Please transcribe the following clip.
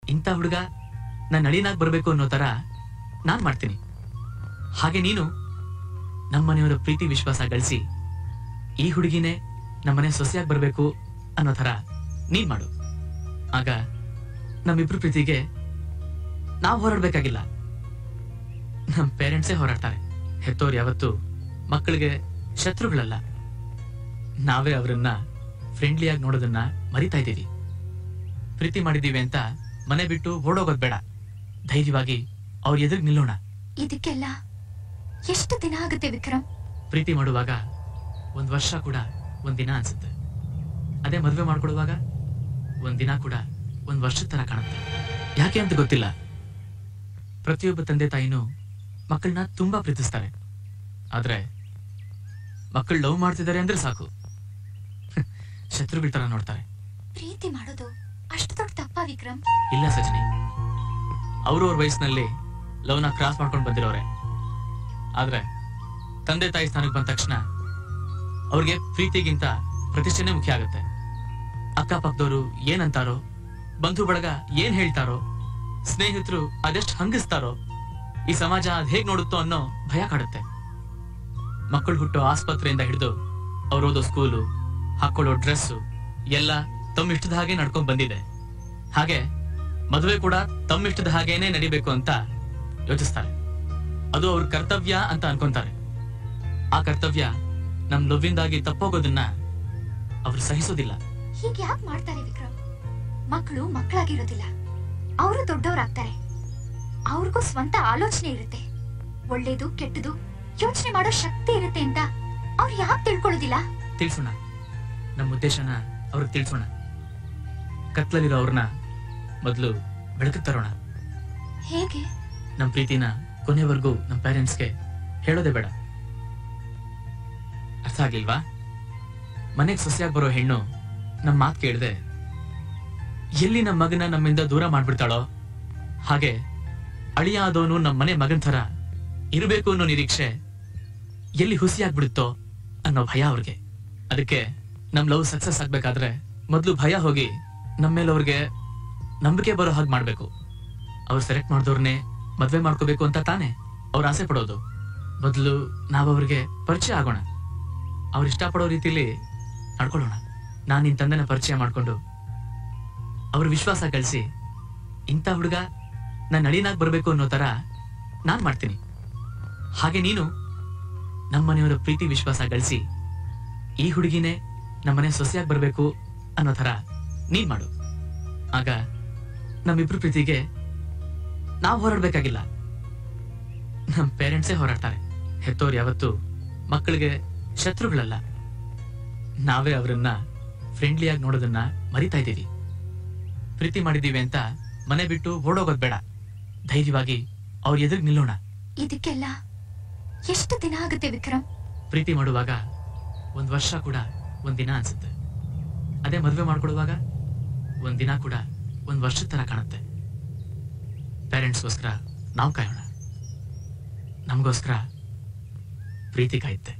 ಇಂಥ ಹುಡುಗ ನನ್ನ ಅಳಿನಾಗ್ ಬರ್ಬೇಕು ಅನ್ನೋ ತರ ನಾನ್ ಮಾಡ್ತೀನಿ ಹಾಗೆ ನೀನು ನಮ್ಮನೆಯವರ ಪ್ರೀತಿ ವಿಶ್ವಾಸ ಗಳಿಸಿ ಈ ಹುಡುಗಿನೇ ನಮ್ಮನೆ ಸೊಸೆಯಾಗಿ ಬರ್ಬೇಕು ಅನ್ನೋ ತರ ನೀನ್ ಮಾಡು ಆಗ ನಮ್ಮಿಬ್ರು ಪ್ರೀತಿಗೆ ನಾವು ಹೋರಾಡ್ಬೇಕಾಗಿಲ್ಲ ನಮ್ ಪೇರೆಂಟ್ಸೇ ಹೋರಾಡ್ತಾರೆ ಹೆತ್ತೋರು ಯಾವತ್ತು ಮಕ್ಕಳಿಗೆ ಶತ್ರುಗಳಲ್ಲ ನಾವೇ ಅವರನ್ನ ಫ್ರೆಂಡ್ಲಿಯಾಗಿ ನೋಡೋದನ್ನ ಮರಿತಾ ಇದ್ದೀವಿ ಪ್ರೀತಿ ಮಾಡಿದೀವಿ ಅಂತ ಮನೆ ಬಿಟ್ಟು ಓಡೋಗೋದ್ ಬೇಡ ಧೈರ್ಯವಾಗಿ ಅವ್ರ ಎದುರು ನಿಲ್ಲೋಣ ಇದಕ್ಕೆಲ್ಲ ಎಷ್ಟು ದಿನ ಆಗುತ್ತೆ ವಿಕ್ರಮ್ ಪ್ರೀತಿ ಮಾಡುವಾಗ ಒಂದ್ ವರ್ಷ ಕೂಡ ಒಂದ್ ದಿನ ಅನ್ಸುತ್ತೆ ಅದೇ ಮದ್ವೆ ಮಾಡ್ಕೊಡುವಾಗ ಒಂದ್ ದಿನ ಕೂಡ ಒಂದ್ ವರ್ಷದ ತರ ಕಾಣುತ್ತೆ ಯಾಕೆ ಅಂತ ಗೊತ್ತಿಲ್ಲ ಪ್ರತಿಯೊಬ್ಬ ತಂದೆ ತಾಯಿನೂ ಮಕ್ಕಳನ್ನ ತುಂಬಾ ಪ್ರೀತಿಸ್ತಾರೆ ಆದ್ರೆ ಮಕ್ಕಳು ಲವ್ ಮಾಡ್ತಿದ್ದಾರೆ ಅಂದ್ರೆ ಸಾಕು ಶತ್ರುಗಳ ತರ ನೋಡ್ತಾರೆ ಪ್ರೀತಿ ಮಾಡೋದು ಅಷ್ಟು ದೊಡ್ಡ ತಪ್ಪ ವಿಕ್ರಮ್ ಇಲ್ಲ ಸಜನಿ ಅವ್ರವ್ರ ವಯಸ್ಸಿನಲ್ಲಿ ಲವ್ನ ಕ್ರಾಸ್ ಮಾಡ್ಕೊಂಡು ಬಂದಿರೋರೆ ಆದ್ರೆ ತಂದೆ ತಾಯಿ ಸ್ಥಾನಕ್ಕೆ ಬಂದ ತಕ್ಷಣ ಅವ್ರಿಗೆ ಪ್ರೀತಿಗಿಂತ ಪ್ರತಿಷ್ಠೆನೇ ಮುಖ್ಯ ಆಗುತ್ತೆ ಅಕ್ಕಪಕ್ಕದವರು ಏನಂತಾರೋ ಬಂಧು ಬಳಗ ಏನ್ ಹೇಳ್ತಾರೋ ಸ್ನೇಹಿತರು ಅದೆಷ್ಟು ಹಂಗಿಸ್ತಾರೋ ಈ ಸಮಾಜ ಅದ್ ಹೇಗ್ ನೋಡುತ್ತೋ ಅನ್ನೋ ಭಯ ಕಾಡುತ್ತೆ ಮಕ್ಕಳು ಹುಟ್ಟೋ ಆಸ್ಪತ್ರೆಯಿಂದ ಹಿಡಿದು ಅವ್ರು ಓದೋ ಸ್ಕೂಲು ಹಾಕೊಳ್ಳೋ ಡ್ರೆಸ್ಸು ಎಲ್ಲ ತಮ್ಮಿಷ್ಟದ ಹಾಗೆ ನಡ್ಕೊಂಡ್ ಬಂದಿದೆ ಹಾಗೆ ಮದುವೆ ಕೂಡ ತಮ್ಮಿಷ್ಟದ ಹಾಗೇನೆ ನಡಿಬೇಕು ಅಂತ ಯೋಚಿಸ್ತಾರೆ ಅದು ಅವ್ರ ಕರ್ತವ್ಯ ಅಂತ ಅನ್ಕೊಂತಾರೆ ಆ ಕರ್ತವ್ಯ ನಮ್ ಲವ್ವಿಂದಾಗಿ ತಪ್ಪೋಗೋದನ್ನ ಅವ್ರು ಸಹಿಸೋದಿಲ್ಲ ಹೀಗೆ ಯಾಕೆ ಮಾಡ್ತಾರೆ ವಿಕ್ರಮ್ ಮಕ್ಕಳು ಮಕ್ಕಳಾಗಿರೋದಿಲ್ಲ ಅವರು ದೊಡ್ಡವರಾಗ್ತಾರೆ ಅವ್ರಿಗೂ ಸ್ವಂತ ಆಲೋಚನೆ ಇರುತ್ತೆ ಒಳ್ಳೇದು ಕೆಟ್ಟದು ಯೋಚನೆ ಮಾಡೋ ಶಕ್ತಿ ಇರುತ್ತೆ ಅಂತ ಅವ್ರು ಯಾಕೆ ತಿಳ್ಕೊಳ್ಳೋದಿಲ್ಲ ತಿಳಿಸೋಣ ನಮ್ಮ ಉದ್ದೇಶನ ಅವ್ರಿಗೆ ತಿಳಿಸೋಣ ಕತ್ಲಲ್ಲಿರೋ ಅವ್ರನ್ನ ಮೊದಲು ಬೆಳಕಿಗೆ ತರೋಣ ಹೇಗೆ ನಮ್ ಪ್ರೀತಿನ ಕೊನೆವರೆಗೂ ನಮ್ ಪೇರೆಂಟ್ಸ್ಗೆ ಹೇಳೋದೇ ಬೇಡ ಅರ್ಥ ಆಗ್ಲಿಲ್ವಾ ಮನೆಗ್ ಸೊಸೆಯಾಗಿ ಬರೋ ಹೆಣ್ಣು ನಮ್ ಮಾತ್ ಕೇಳ್ದೆ ಎಲ್ಲಿ ನಮ್ ಮಗನ ನಮ್ಮಿಂದ ದೂರ ಮಾಡ್ಬಿಡ್ತಾಳೋ ಹಾಗೆ ಅಳಿಯ ಆದವನು ನಮ್ ಮನೆ ಮಗನ್ ಥರ ಇರ್ಬೇಕು ಅನ್ನೋ ನಿರೀಕ್ಷೆ ಎಲ್ಲಿ ಹುಸಿಯಾಗ್ಬಿಡುತ್ತೋ ಅನ್ನೋ ಭಯ ಅವ್ರಿಗೆ ಅದಕ್ಕೆ ನಮ್ ಲವ್ ಸಕ್ಸಸ್ ಆಗ್ಬೇಕಾದ್ರೆ ಮೊದ್ಲು ಭಯ ಹೋಗಿ ನಮ್ಮ ಮೇಲೆ ಅವ್ರಿಗೆ ನಂಬಿಕೆ ಬರೋ ಹಾಗೆ ಮಾಡ್ಬೇಕು ಅವ್ರು ಸೆಲೆಕ್ಟ್ ಮಾಡಿದವ್ರನ್ನೇ ಮದ್ವೆ ಮಾಡ್ಕೋಬೇಕು ಅಂತ ತಾನೇ ಅವ್ರು ಆಸೆ ಪಡೋದು ಮೊದಲು ನಾವು ಅವ್ರಿಗೆ ಪರಿಚಯ ಆಗೋಣ ಅವ್ರು ಇಷ್ಟಪಡೋ ರೀತಿಲಿ ನಡ್ಕೊಳ್ಳೋಣ ನಾನು ನಿನ್ ತಂದೆನ ಪರಿಚಯ ಮಾಡ್ಕೊಂಡು ಅವ್ರ ವಿಶ್ವಾಸ ಗಳಿಸಿ ಇಂಥ ಹುಡುಗ ನನ್ನ ಅಳಿನಾಗ್ ಬರ್ಬೇಕು ಅನ್ನೋ ತರ ನಾನ್ ಮಾಡ್ತೀನಿ ಹಾಗೆ ನೀನು ನಮ್ಮನೆಯವರ ಪ್ರೀತಿ ವಿಶ್ವಾಸ ಗಳಿಸಿ ಈ ಹುಡುಗಿನೇ ನಮ್ಮನೆ ಸೊಸೆಯಾಗಿ ಬರ್ಬೇಕು ಅನ್ನೋ ತರ ನೀನ್ ಮಾಡು ಆಗ ನಮ್ಮಿಬ್ರು ಪ್ರೀತಿಗೆ ನಾವು ಹೋರಾಡ್ಬೇಕಾಗಿಲ್ಲ ನಮ್ ಪೇರೆಂಟ್ಸೇ ಹೋರಾಡ್ತಾರೆ ಹೆತ್ತೋರು ಯಾವತ್ತು ಮಕ್ಕಳಿಗೆ ಶತ್ರುಗಳಲ್ಲ ನಾವೇ ಅವರನ್ನ ಫ್ರೆಂಡ್ಲಿಯಾಗಿ ನೋಡೋದನ್ನ ಮರಿತಾ ಇದ್ದೀವಿ ಪ್ರೀತಿ ಮಾಡಿದೀವಿ ಅಂತ ಮನೆ ಬಿಟ್ಟು ಓಡೋಗೋದ್ ಬೇಡ ಧೈರ್ಯವಾಗಿ ಅವ್ರ ಎದುರು ನಿಲ್ಲೋಣ ಇದಕ್ಕೆಲ್ಲ ಎಷ್ಟು ದಿನ ಆಗುತ್ತೆ ವಿಕ್ರಮ್ ಪ್ರೀತಿ ಮಾಡುವಾಗ ಒಂದ್ ವರ್ಷ ಕೂಡ ಒಂದ್ ದಿನ ಅನ್ಸುತ್ತೆ ಅದೇ ಮದ್ವೆ ಮಾಡ್ಕೊಡುವಾಗ ಒಂದ್ ದಿನ ಕೂಡ ಒಂದ್ ವರ್ಷದ ತರ ಕಾಣುತ್ತೆ ಪೇರೆಂಟ್ಸ್ಗೋಸ್ಕರ ನಾವು ಕಾಯೋಣ ನಮಗೋಸ್ಕರ ಪ್ರೀತಿ ಕಾಯುತ್ತೆ